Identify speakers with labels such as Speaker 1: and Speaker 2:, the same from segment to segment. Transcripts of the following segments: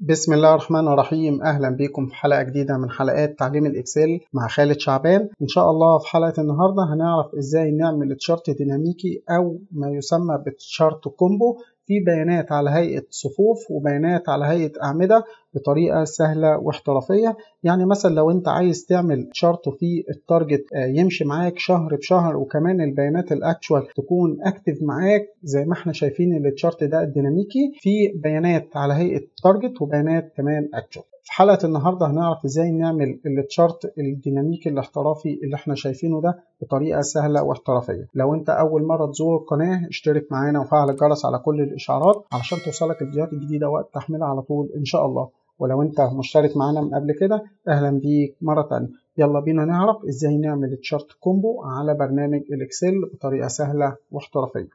Speaker 1: بسم الله الرحمن الرحيم اهلا بكم في حلقه جديده من حلقات تعليم الاكسل مع خالد شعبان ان شاء الله في حلقه النهارده هنعرف ازاي نعمل تشارت ديناميكي او ما يسمى بتشارت كومبو في بيانات على هيئه صفوف وبيانات على هيئه اعمده بطريقه سهله واحترافيه يعني مثلا لو انت عايز تعمل شارت في التارجت يمشي معاك شهر بشهر وكمان البيانات الاكشوال تكون اكتف معاك زي ما احنا شايفين التشارت ده الديناميكي في بيانات على هيئه تارجت وبيانات كمان اكشوال في حلقه النهارده هنعرف ازاي نعمل التشارت الديناميكي الاحترافي اللي احنا شايفينه ده بطريقه سهله واحترافيه لو انت اول مره تزور القناه اشترك معانا وفعل الجرس على كل الاشعارات علشان توصلك الفيديوهات الجديده وقت تحميلها على طول ان شاء الله ولو انت مشترك معانا من قبل كده اهلا بيك مره تانية يلا بينا نعرف ازاي نعمل تشارت كومبو على برنامج الاكسل بطريقه سهله واحترافيه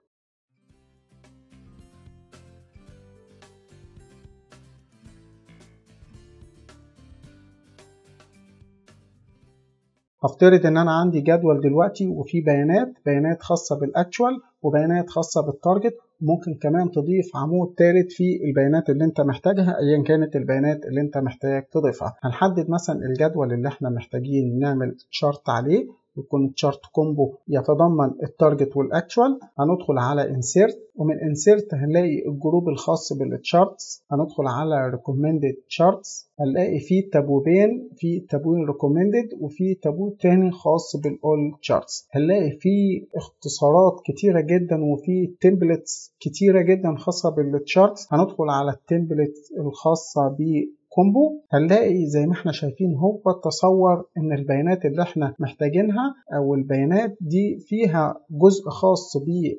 Speaker 1: هفترض ان انا عندي جدول دلوقتي وفي بيانات بيانات خاصه بالاكشوال وبيانات خاصه بالتارجت ممكن كمان تضيف عمود ثالث في البيانات اللي انت محتاجها ايا كانت البيانات اللي انت محتاج تضيفها هنحدد مثلا الجدول اللي احنا محتاجين نعمل شارت عليه يكون التشارت كومبو يتضمن التارجت والاكشوال هندخل على انسيرت ومن انسيرت هنلاقي الجروب الخاص بالتشارتس هندخل على ريكومندد تشارتس هنلاقي فيه تابوبين في تابوين ريكومندد وفي تابو تاني خاص بالاول تشارتس هنلاقي فيه اختصارات كتيرة جدا وفي تمبلتس كتيرة جدا خاصة بالتشارتس هندخل على التمبلت الخاصة ب كومبو هنلاقي زي ما احنا شايفين هو تصور ان البيانات اللي احنا محتاجينها او البيانات دي فيها جزء خاص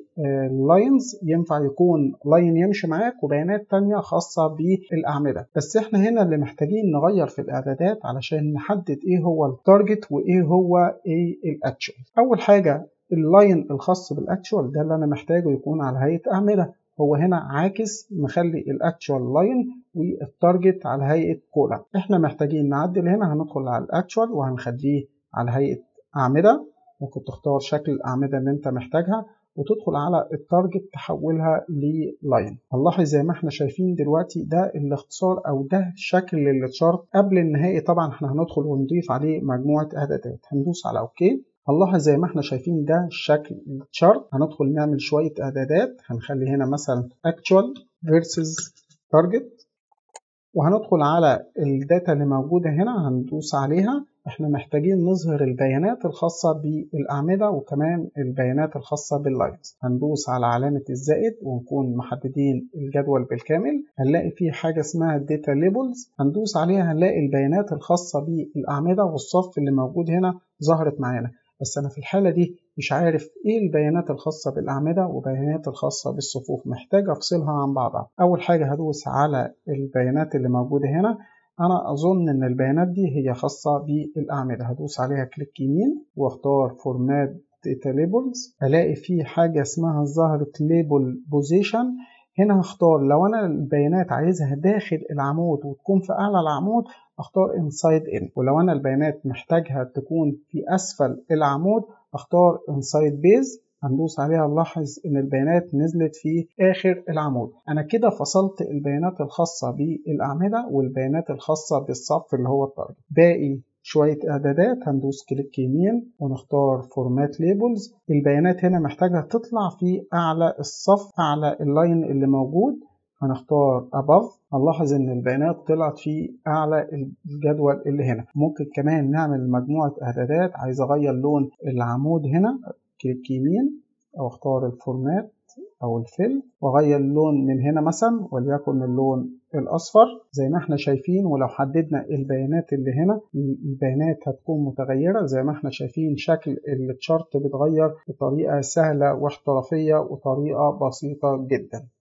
Speaker 1: باللاينز ينفع يكون لاين يمشي معاك وبيانات تانية خاصة بالاعمدة بس احنا هنا اللي محتاجين نغير في الاعدادات علشان نحدد ايه هو التارجت وايه هو ايه الاكشوال اول حاجة اللاين الخاص بالاكشوال ده اللي انا محتاجه يكون على هيئة اعمدة هو هنا عاكس مخلي الاكشوال لاين والتارجت على هيئه كولا احنا محتاجين نعدل هنا هندخل على الاكشوال وهنخليه على هيئه اعمده ممكن تختار شكل الاعمده اللي انت محتاجها وتدخل على التارجت تحولها للاين هنلاحظ زي ما احنا شايفين دلوقتي ده الاختصار او ده شكل التشارت قبل النهائي طبعا احنا هندخل ونضيف عليه مجموعه اعدادات هندوس على اوكي هنلاحظ زي ما احنا شايفين ده شكل التشارت هندخل نعمل شوية اعدادات هنخلي هنا مثلا actual versus target وهندخل على الداتا اللي موجودة هنا هندوس عليها احنا محتاجين نظهر البيانات الخاصة بالأعمدة وكمان البيانات الخاصة باللاينز هندوس على علامة الزائد ونكون محددين الجدول بالكامل هنلاقي فيه حاجة اسمها داتا ليبلز هندوس عليها هنلاقي البيانات الخاصة بالأعمدة والصف اللي موجود هنا ظهرت معانا بس أنا في الحالة دي مش عارف إيه البيانات الخاصة بالأعمدة وبيانات الخاصة بالصفوف محتاج أفصلها عن بعضها أول حاجة هدوس على البيانات اللي موجودة هنا أنا أظن إن البيانات دي هي خاصة بالأعمدة هدوس عليها كليك يمين واختار فورمات داتا ليبلز ألاقي في حاجة اسمها ظهرت ليبل بوزيشن هنا هختار لو أنا البيانات عايزها داخل العمود وتكون في أعلى العمود اختار inside in ولو انا البيانات محتاجها تكون في اسفل العمود اختار inside base هندوس عليها نلاحظ ان البيانات نزلت في اخر العمود انا كده فصلت البيانات الخاصة بالاعمدة والبيانات الخاصة بالصف اللي هو التارجت باقي شوية إعدادات هندوس كليك يمين ونختار فورمات ليبلز البيانات هنا محتاجة تطلع في أعلى الصف أعلى اللاين اللي موجود هنختار above هنلاحظ ان البيانات طلعت في اعلى الجدول اللي هنا ممكن كمان نعمل مجموعة اعدادات عايز اغير لون العمود هنا كليك يمين او اختار الفورمات او الفيل واغير اللون من هنا مثلا وليكن اللون الاصفر زي ما احنا شايفين ولو حددنا البيانات اللي هنا البيانات هتكون متغيرة زي ما احنا شايفين شكل التشارت بيتغير بطريقة سهلة واحترافية وطريقة بسيطة جدا